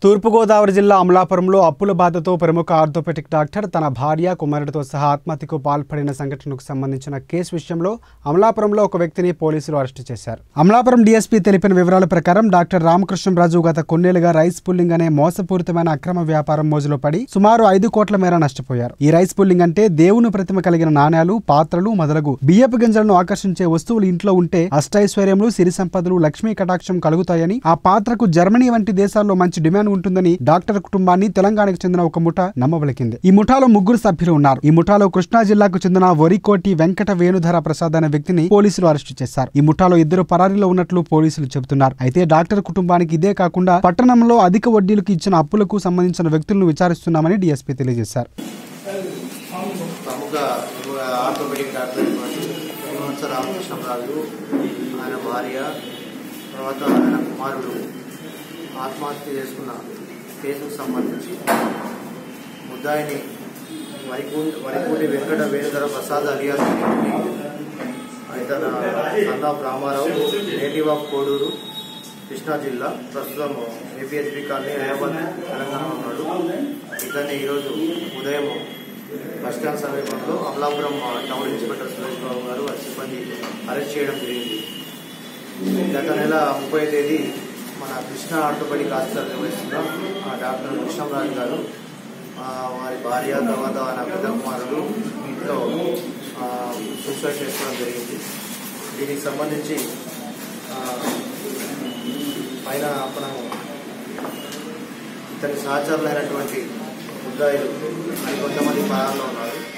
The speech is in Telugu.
తూర్పుగోదావరి జిల్లా అమలాపురంలో అప్పుల బాధతో ప్రముఖ ఆర్థోపెటిక్ డాక్టర్ తన భార్య కుమారుడితో సహా ఆత్మహత్యకు పాల్పడిన సంఘటనకు సంబంధించిన కేసు విషయంలో అమలాపురంలో ఒక వ్యక్తిని పోలీసులు అరెస్టు చేశారు అమలాపురం డీఎస్పీ తెలిపిన వివరాల ప్రకారం డాక్టర్ రామకృష్ణరాజు గత కొన్నేళ్లుగా రైస్ పుల్లింగ్ అనే మోసపూరితమైన అక్రమ వ్యాపారం మోజులో పడి సుమారు ఐదు కోట్ల మేర నష్టపోయారు ఈ రైస్ పుల్లింగ్ అంటే దేవుని ప్రతిమ కలిగిన నాణ్యాలు పాత్రలు మొదలగు బియ్యపు గింజలను ఆకర్షించే వస్తువులు ఇంట్లో ఉంటే అష్టైశ్వర్యములు సిరి సంపదలు లక్ష్మీ కటాక్షం కలుగుతాయని ఆ పాత్రకు జర్మనీ వంటి దేశాల్లో మంచి డిమాండ్ ఉంటుందని డాక్టర్ కుటుంబాన్ని తెలంగాణకు చెందిన ఒక ముఠ నమ్మబలికింది ఈ ముఠాలో ముగ్గురు సభ్యులు ఉన్నారు ఈ ముఠాలో కృష్ణా జిల్లాకు చెందిన వరికోటి వెంకట వేణుధర ప్రసాద్ అనే వ్యక్తిని పోలీసులు అరెస్టు చేశారు ఈ ముఠాలో ఇద్దరు పరారీలో ఉన్నట్లు పోలీసులు చెబుతున్నారు అయితే డాక్టర్ కుటుంబానికి ఇదే కాకుండా పట్టణంలో అధిక వడ్డీలకు ఇచ్చిన అప్పులకు సంబంధించిన వ్యక్తులను విచారిస్తున్నామని డీఎస్పీ తెలియజేశారు ప్రముఖ ఆర్థోపెడిక్ డాక్టర్ శ్రీనివాస రామకృష్ణరాజు ఆయన భార్య తర్వాత ఆయన కుమారుడు ఆత్మహత్య చేసుకున్న కేసుకు సంబంధించి ముద్దాయిని వరికూ వరికూటి వెంకట వేణుధర ప్రసాద్ అలియాస్ ఇతను son of Ramarao native of Koduru Krishna జిల్లా ప్రస్తుతం ఏపీహెచ్బి కాలనీ హైదరాబాద్ తెలంగాణ ఉన్నాడు ఇతన్ని ఈరోజు ఉదయం బస్టాండ్ సమీపంలో అమలాపురం టౌన్ ఇన్స్పెక్టర్ సురేష్ బాబు గారు వారి సిబ్బంది అరెస్ట్ చేయడం జరిగింది గత నెల ముప్పై తేదీ మన కృష్ణ ఆర్థోపెడిక్ హాస్పిటల్ నిర్వహిస్తున్న ఆ డాక్టర్ కృష్ణరాజు గారు ఆ, వారి భార్య తర్వాత ఆయన పెద్ద కుమారుడు ఇంట్లో ఆ, సూసైడ్ చేసుకోవడం జరిగింది దీనికి సంబంధించి ఆ, పైన మనము ఇతని సహచరులైనటువంటి ముద్దాయిలు మరి కొంతమంది పరాల్లో ఉన్నారు